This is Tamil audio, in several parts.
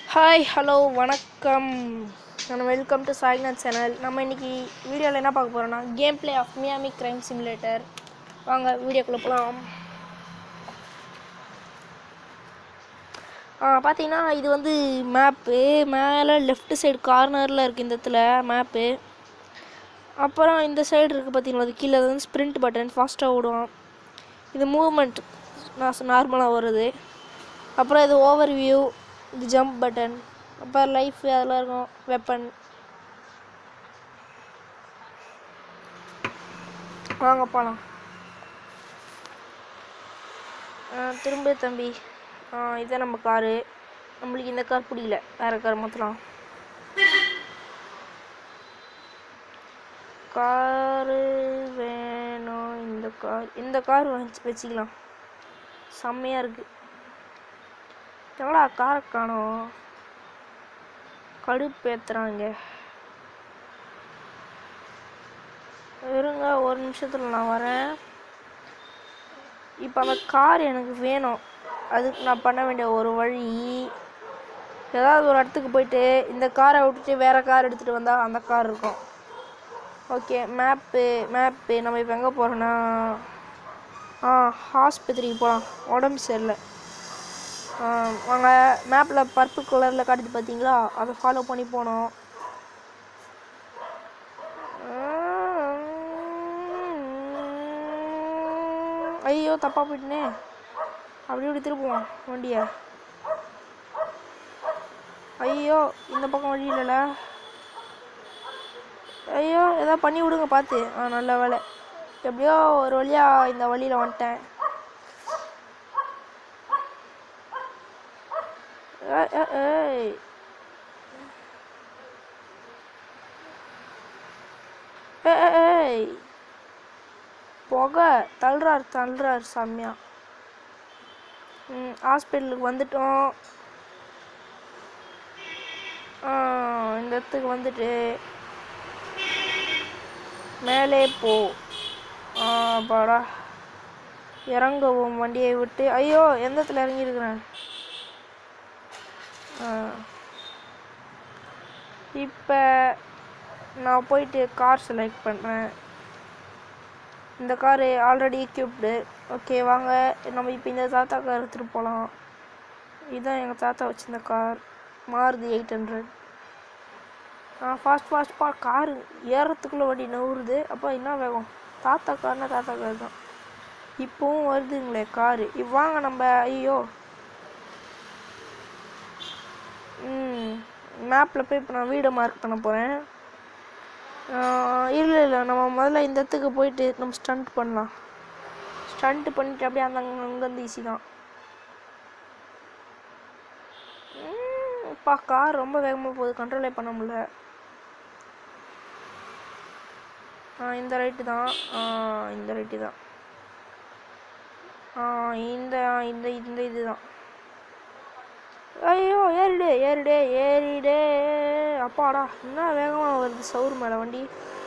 ஹாய் ஹலோ வணக்கம் நான் வெல்கம் டு சாய்நாத் சேனல் நம்ம இன்னைக்கு வீடியோவில் என்ன பார்க்க போகிறோம்னா game play of Miami crime simulator வாங்க வீடியோக்குள்ளே போகலாம் பார்த்தீங்கன்னா இது வந்து மேப்பு மேலே லெஃப்ட் சைடு கார்னரில் இருக்குது இந்த இடத்துல மேப்பு அப்புறம் இந்த சைடு இருக்குது பார்த்தீங்களா அது கீழே வந்து ஸ்ப்ரிண்ட் பட்டன் ஃபாஸ்ட்டாக ஓடும் இது மூவ்மெண்ட் நார்மலாக வருது அப்புறம் இது ஓவர் வியூ இது ஜம்ப் பட்டன் அப்புறம் லைஃப் அதெல்லாம் இருக்கும் வெப்பன் வாங்க போகலாம் திரும்ப தம்பி ஆ, இதான் நம்ம காரு நம்மளுக்கு இந்த கார் பிடிக்கல வேறு கார் மாற்றலாம் காரு வேணும் இந்த கார் இந்த கார் வச்சு வச்சுக்கலாம் செம்மையாக இருக்குது எவ்வளோ காரை காணோம் கடுப்பேத்துறாங்க இருங்க ஒரு நிமிஷத்தில் நான் வரேன் இப்போ அந்த கார் எனக்கு வேணும் அதுக்கு நான் பண்ண வேண்டிய ஒரு வழி ஏதாவது ஒரு இடத்துக்கு போயிட்டு இந்த காரை விட்டுட்டு வேறு கார் எடுத்துகிட்டு வந்தால் அந்த கார் இருக்கும் ஓகே மேப்பு மேப்பு நம்ம இப்போ எங்கே போகிறோன்னா ஆ ஆஸ்பத்திரிக்கு போகலாம் உடம்பு சரியில்லை ஆ, வாங்க மேப்பில் பர்பிள் கலரில் காட்டுது பார்த்தீங்களா அதை ஃபாலோ பண்ணி போனோம் ஐயோ தப்பாக போயிட்டுனே அப்படி இப்படி திருப்புவோம் வண்டியை ஐயோ இந்த பக்கம் வழி இல்லைல்ல ஐயோ ஏதாவது பண்ணி விடுங்க பார்த்து ஆ நல்ல வேலை எப்படியோ ஒரு வழியாக இந்த வழியில் வந்துட்டேன் ஏய், ஏய், ஏய். ஏய், ஏய், ஏய். புகை தள்ளுறாரு தள்ளுறாரு செம்மையா ம் ஹாஸ்பிட்டலுக்கு வந்துட்டோம் ஆ, இந்த இடத்துக்கு வந்துட்டு மேலே போ ஆ பாடா இறங்கவும் வண்டியை விட்டு ஐயோ எந்த இடத்துல இறங்கியிருக்கிறேன் இப்போ நான் போயிட்டு கார் செலக்ட் பண்ணுறேன் இந்த காரு ஆல்ரெடி equipped ஓகே வாங்க நம்ம இப்போ இந்த தாத்தா கார் எடுத்துகிட்டு போகலாம் இதுதான் எங்கள் தாத்தா வச்சிருந்த கார் மாருதி எயிட் ஹண்ட்ரட் ஆ ஃபாஸ்ட் ஃபாஸ்ட்பா காரு ஏறத்துக்குள்ளே வண்டி நவுறுது அப்போ என்ன வேகம் தாத்தா கார்னா தாத்தா கார் தான் இப்போவும் வருதுங்களே காரு இவ் வாங்க நம்ம ஐயோ ம் மேப்பில் போய் இப்போ நான் வீடை மார்க் பண்ண போகிறேன் இல்லை இல்லை நம்ம முதல்ல இந்த இடத்துக்கு போயிட்டு நம்ம ஸ்டண்ட் பண்ணலாம் ஸ்டண்ட் பண்ணிட்டு அப்படியே அந்த அங்கேருந்து ஈஸி தான் அப்பா கார் ரொம்ப வேகமாக போகுது கண்ட்ரோலே பண்ண முடியல ஆ இந்த ரைட்டு தான் ஆ இந்த ரைட்டு தான் ஆ இந்த இந்த இந்த இது தான் ஐயோ ஏறிடே ஏறிடே ஏறிடே அப்பாடா என்ன வேகமாக வருது சவுறு மேலே வண்டி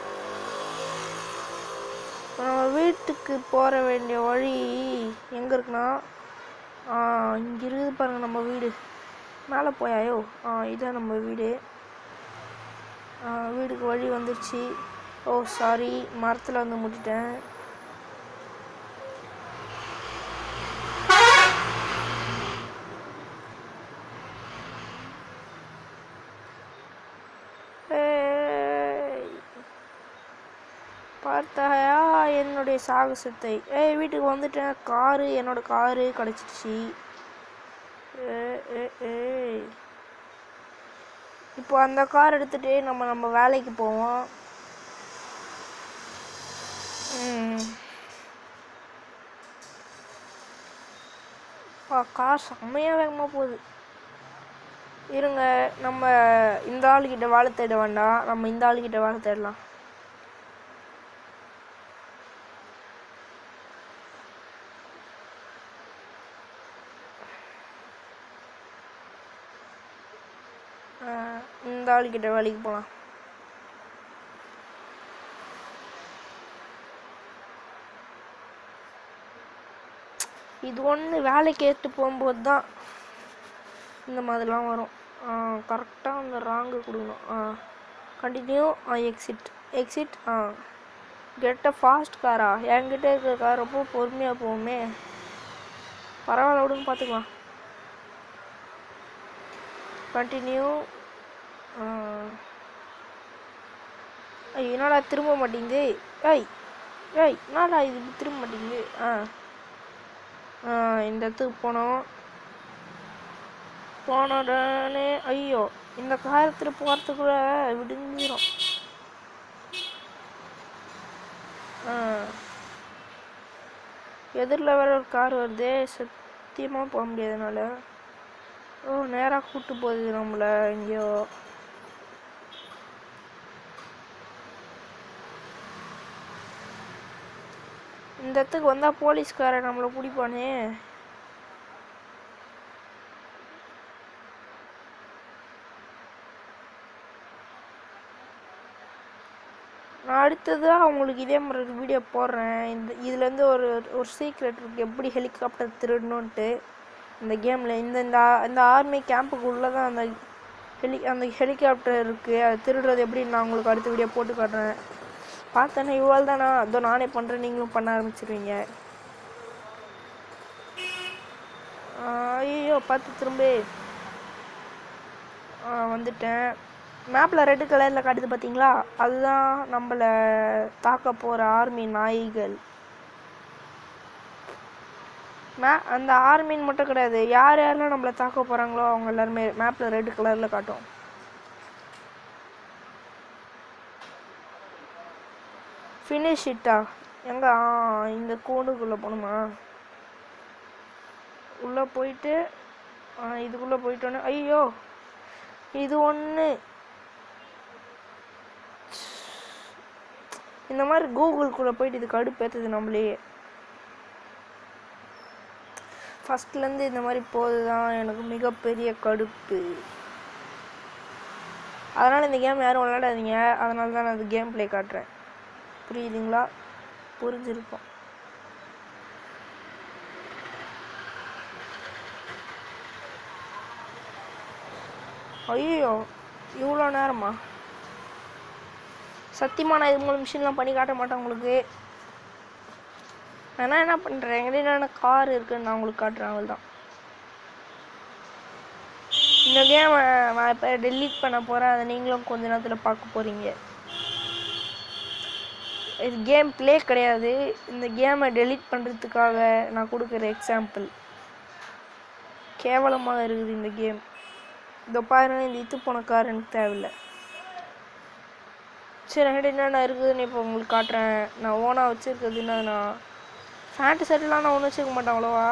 இப்ப நம்ம வீட்டுக்கு போகிற வேண்டிய வழி எங்கே இருக்குன்னா ஆ இங்கே இருக்குது பாருங்க நம்ம வீடு மேலே போயாயோ ஆ இதான் நம்ம வீடு ஆ, வீடுக்கு வழி வந்துருச்சு ஓ சாரி மரத்தில் வந்து முட்டிட்டேன் ஏய். பார்த்தாயா என்னுடைய சாகசத்தை ஏய் வீட்டுக்கு வந்துட்டேன் காரு என்னோட காரு கிடச்சிடுச்சு ஏய் இப்போ அந்த கார் எடுத்துட்டு நம்ம நம்ம வேலைக்கு போவோம் ம். அப்பா, கார் செம்மையாக வேகமாக போகுது இருங்க நம்ம இந்த ஆளுகிட்ட வேலை தேட வேண்டாம் நம்ம இந்த ஆளுகிட்ட வேலை தேடலாம் ஆஹ், இந்த ஆளுகிட்ட வேலைக்கு போகலாம் இது ஒன்று வேலைக்கு ஏற்று போகும்போது தான் இந்த மாதிரிலாம் வரும் கரெக்டாக அந்த ராங்கு கொடுக்கணும் ஆ கண்டினியூ ஆ எக்ஸிட் எக்ஸிட் ஆ கெட்ட ஃபாஸ்ட் காரா என்கிட்ட இருக்கிற கார் ரொம்ப பொறுமையாக போகுமே பரவாயில்ல விடுங்க பார்த்துக்கலாம் கண்டினியூ ஐய் என்னடா திரும்ப மாட்டேங்குது ஏய் ஏய் என்னடா இது இப்படி திரும்ப மாட்டேங்குது ஆ ஆ இந்த இடத்துக்கு போனோம் போன உடனே ஐயோ இந்த காரத்தில் போகிறதுக்குள்ள விடிஞ்சிரும் ஆ எதிரில் வேற ஒரு கார் வருதே சத்தியமாக போக முடியாதனால ஓ நேராக கூட்டு போகுது நம்மள எங்கேயோ இந்த இடத்துக்கு வந்தால் போலீஸ்காரன் நம்மளை பிடிப்பானே நான் அடுத்ததாக உங்களுக்கு இதே மாதிரி ஒரு வீடியோ போடுறேன் இந்த இதுலேருந்து ஒரு ஒரு சீக்ரெட் இருக்குது எப்படி ஹெலிகாப்டர் திருடணுன்ட்டு இந்த கேமில் இந்த இந்த ஆ- இந்த ஆர்மி கேம்புக்குள்ளே தான் அந்த ஹெலி அந்த ஹெலிகாப்டர் இருக்குது அது திருடுறது எப்படி நான் உங்களுக்கு அடுத்த வீடியோ போட்டு காட்டுறேன் பார்த்தேன்னா இவ்வளோ தானா அதோ நானே பண்ணுறேன் நீங்களும் பண்ண ஆரம்பிச்சிருவீங்க ஐயோ பார்த்து திரும்ப ஆ, வந்துட்டேன் மேப்பில் ரெட் கலரில் காட்டுது பார்த்தீங்களா அதுதான் நம்மளை தாக்க போகிற ஆர்மி நாய்கள் மே அந்த ஆர்மின்னு மட்டும் கிடையாது யார் யாரெல்லாம் நம்மளை தாக்க போகிறாங்களோ அவங்க எல்லாருமே மேப்பில் ரெட் கலரில் காட்டும் ஃபினிஷ் இட்டா எங்க ஆ இந்த கூண்டுக்குள்ளே போகணுமா உள்ளே போயிட்டு ஆ, இதுக்குள்ளே போயிட்டோன்னே ஐயோ இது ஒன்று இந்த மாதிரி கூகுளுக்குள்ளே போயிட்டு இது கடுப்பேற்றுது நம்மளையே ஃபஸ்ட்லேருந்து இந்த மாதிரி போகுது தான் எனக்கு மிகப்பெரிய கடுப்பு அதனால் இந்த கேம் யாரும் விளையாடாதீங்க அதனால தான் நான் இந்த கேம் ப்ளே காட்டுறேன் புரியுதுங்களா புரிஞ்சிருக்கும் ஐயோ இவ்வளோ நேரமா சத்தியமாக நான் இது மூலம் மிஷின்லாம் பண்ணி காட்ட மாட்டேன் உங்களுக்கு நான் என்ன பண்ணுறேன் எங்கிட்ட கார் இருக்குன்னு நான் உங்களுக்கு காட்டுறேன் அவள் தான் இந்த கேமை நான் இப்போ டெலீட் பண்ண போகிறேன் அதை நீங்களும் கொஞ்ச நேரத்தில் பார்க்க போகிறீங்க இது கேம் ப்ளே கிடையாது இந்த கேமை டெலீட் பண்ணுறதுக்காக நான் கொடுக்குற எக்ஸாம்பிள் கேவலமாக இருக்குது இந்த கேம் இந்த பாருங்க இந்த இத்து போன கார் எனக்கு தேவையில்லை சரி என்கிட்ட என்னென்ன இருக்குதுன்னு இப்போ உங்களுக்கு காட்டுறேன் நான் ஓனாக வச்சுருக்கிறது என்னதுன்னா ஃபேண்ட்டு செட்லாம் நான் ஒன்றும் வச்சுக்க மாட்டேன் அவ்வளோவா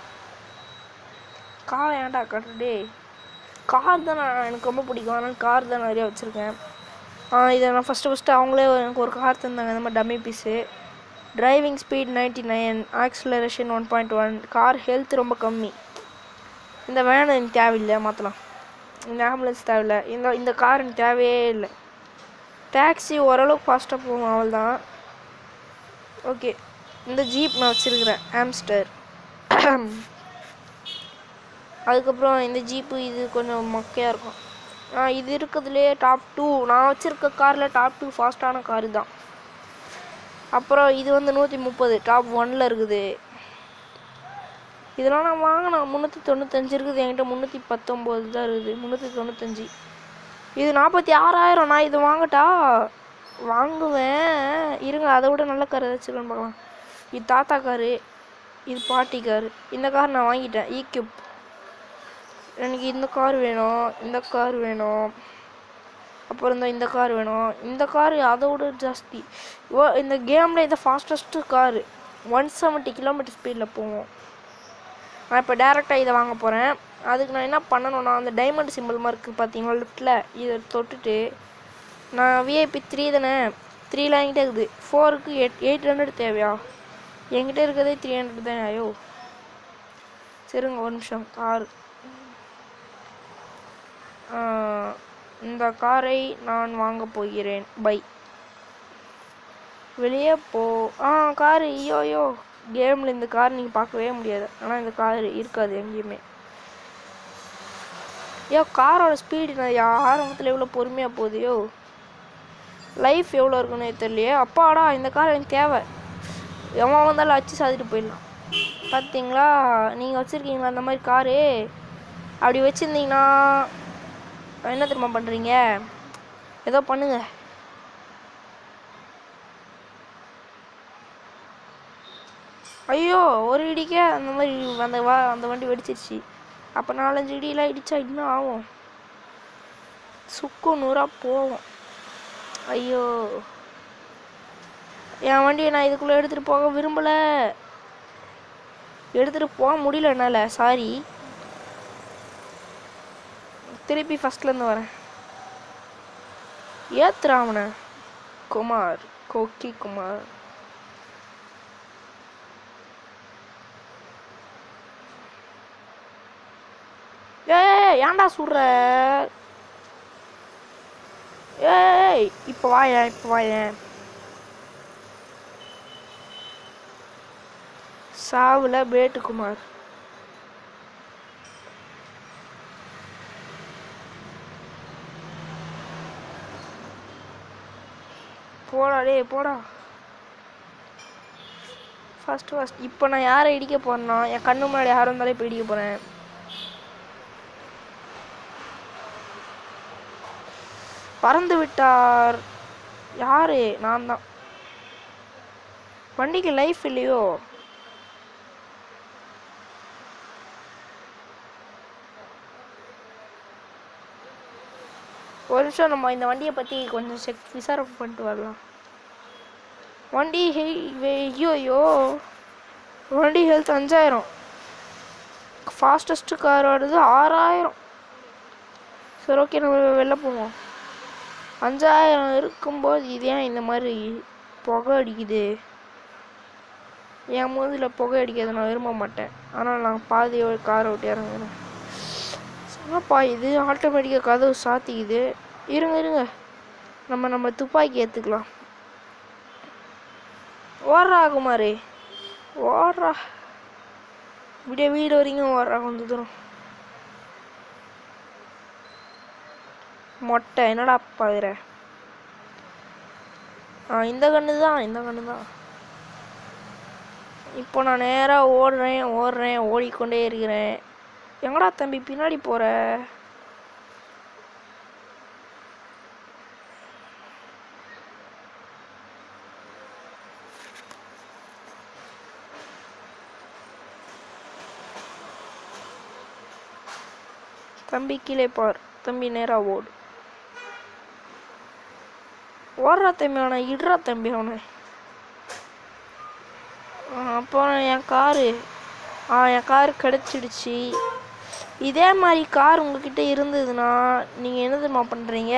கார் ஏன்டா காட்டுறடே கார் தான் நான் எனக்கு ரொம்ப பிடிக்கும் அதனால கார் தான் நிறையா வச்சுருக்கேன் இதை நான் ஃபஸ்ட்டு ஃபஸ்ட்டு அவங்களே எனக்கு ஒரு கார் தந்தாங்க இந்த மாதிரி dummy piece driving speed ninety nine acceleration one point one car health ரொம்ப கம்மி இந்த வேன் எனக்கு தேவையில்லை மாற்றலாம் இந்த ஆம்புலன்ஸ் தேவையில்லை இந்த இந்த கார் எனக்கு தேவையே இல்லை டாக்ஸி ஓரளவுக்கு ஃபாஸ்ட்டாக போகும் அவள் தான் ஓகே இந்த ஜீப் நான் வச்சுருக்கிறேன் ஆம்ஸ்டர் அதுக்கப்புறம் இந்த ஜீப்பு இது கொஞ்சம் மொக்கையாக இருக்கும் ஆ இது இருக்கிறதுலே டாப் டூ நான் வச்சுருக்க காரில் டாப் டூ ஃபாஸ்ட்டான காரு தான் அப்புறம் இது வந்து நூற்றி முப்பது டாப் ஒன்னில் இருக்குது இதெல்லாம் நான் வாங்கினேன் முந்நூற்றி தொண்ணூத்தஞ்சு இருக்குது என்கிட்ட முந்நூற்றி பத்தொம்போது தான் இருக்குது முந்நூற்றி தொண்ணூத்தஞ்சு இது நாற்பத்தி ஆறாயிரம் நான் இது வாங்கட்டா வாங்குவேன் இருங்க அதை விட நல்ல கார் ஏதாச்சும் பார்க்கலாம் இது தாத்தா காரு இது பாட்டி காரு இந்த கார் நான் வாங்கிட்டேன் ஈக்யூப் எனக்கு இந்த கார் வேணும் இந்த கார் வேணும் அப்புறம் இந்த இந்த கார் வேணும் இந்த கார் அதை விட ஜாஸ்தி ஓ இந்த கேமில் இந்த fastest car one seventy kilometre ஸ்பீடில் போவோம் நான் இப்போ டேரெக்டாக இதை வாங்க போகிறேன் அதுக்கு நான் என்ன பண்ணணும்னா அந்த டைமண்ட் சிம்பிள் மார்க்கு பார்த்தீங்களா லிஃப்ட்டில் இதை தொட்டுட்டு நான் விஐபி த்ரீ தானே த்ரீலாம் என்கிட்ட இருக்குது ஃபோருக்கு எயிட் எயிட் ஹண்ட்ரட் தேவையா என்கிட்ட இருக்கிறதே த்ரீ ஹண்ட்ரட் தானே ஐயோ சரிங்க ஒரு நிமிஷம் கார் இந்த காரை நான் வாங்க போகிறேன் பை வெளியே போ ஆ காரு ஐயோ ஐயோ கேமில் இந்த கார் நீங்கள் பார்க்கவே முடியாது ஆனால் இந்த கார் இருக்காது எங்கேயுமே ஐயோ காரோட ஸ்பீடு நான் ஆரம்பத்தில் எவ்வளோ பொறுமையாக போகுது யோ லைஃப் எவ்வளோ இருக்குன்னு தெரியலையே அப்பாடா இந்த கார் எனக்கு தேவை எவன் வந்தாலும் அச்சு சாதிட்டு போயிடலாம் பார்த்தீங்களா நீங்கள் வச்சுருக்கீங்களா அந்த மாதிரி காரு அப்படி வச்சுருந்தீங்கன்னா என்ன தெரியுமா பண்ணுறீங்க ஏதோ பண்ணுங்க ஐயோ ஒரு இடிக்கே அந்த மாதிரி அந்த வா அந்த வண்டி வெடிச்சிருச்சு அப்போ நாலஞ்சு இடியெல்லாம் இடிச்சா இன்னும் ஆகும் சுக்கு நூறாக போகும் ஐயோ என் வண்டியை நான் இதுக்குள்ளே எடுத்துகிட்டு போக விரும்பலை எடுத்துகிட்டு போக முடியல என்னால் சாரி திருப்பி ஃபஸ்ட்லேருந்து வரேன் ஏத்துறாமன குமார் கோக்கி குமார் ஏய் ஏன்டா சுடுற ஏய் இப்போ வாயேன் இப்போ வாயேன் சாவுல பேட்டுக்குமார் போடா டேய் போடா ஃபர்ஸ்ட் ஃபர்ஸ்ட் இப்போ நான் யாரை இடிக்க போறேன்னா என் கண்ணு முன்னாடி யாரும் இருந்தாலும் இப்போ இடிக்க போகிறேன் பறந்து விட்டார் யாரு நான் தான் வண்டிக்கு லைஃப் இல்லையோ ஒரு நிமிஷம் நம்ம இந்த வண்டியை பற்றி கொஞ்சம் செக் விசாரணை பண்ணிட்டு வரலாம் வண்டி ஹெய் ஐயோ ஐயோ வண்டி ஹெல்த் அஞ்சாயிரம் ஃபாஸ்டஸ்ட்டு காரோடது ஆறாயிரம் சரி ஓகே நம்ம வெளில போவோம் அஞ்சாயிரம் இருக்கும்போது இது ஏன் இந்த மாதிரி புகை அடிக்குது என் மூதில் புகை அடிக்கிறத நான் விரும்ப மாட்டேன் ஆனால் நான் பாதியோட காரை விட்டு இறங்குறேன் என்னப்பா இது ஆட்டோமேட்டிக்காக கதவு சாத்திக்குது இருங்க இருங்க நம்ம நம்ம துப்பாக்கி ஏற்றுக்கலாம் ஓடுறா குமாரி ஓடுறா இப்படியே வீடு வரைக்கும் ஓடுறா கொஞ்சம் தூரம் மொட்டை என்னடா பாக்குற ஆ இந்த கண்ணு தான் இந்த கண்ணு தான் இப்போ நான் நேராக ஓடுறேன் ஓடுறேன் ஓடிக்கொண்டே இருக்கிறேன் எங்கடா தம்பி பின்னாடி போற தம்பி கீழே பார் தம்பி நேரா ஓடு ஓடுறா தம்பி அவனை இடுறா தம்பி அவனை ஆ, அப்புறம் என் காரு ஆ என் கார் கிடச்சிடுச்சு இதே மாதிரி கார் உங்ககிட்ட இருந்ததுன்னா நீங்கள் என்ன தெரியுமா பண்ணுறீங்க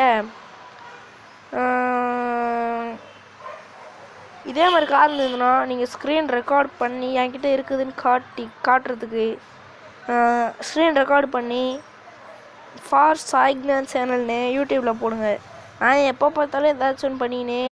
இதே மாதிரி கார் இருந்ததுன்னா நீங்கள் ஸ்க்ரீன் ரெக்கார்ட் பண்ணி என்கிட்ட இருக்குதுன்னு காட்டி காட்டுறதுக்கு ஸ்க்ரீன் ரெக்கார்ட் பண்ணி ஃபார் சாய்க்னான் சேனல்னு யூடியூப்பில் போடுங்க நான் எப்போ பார்த்தாலும் ஏதாச்சும் ஒன்று பண்ணிக்கினே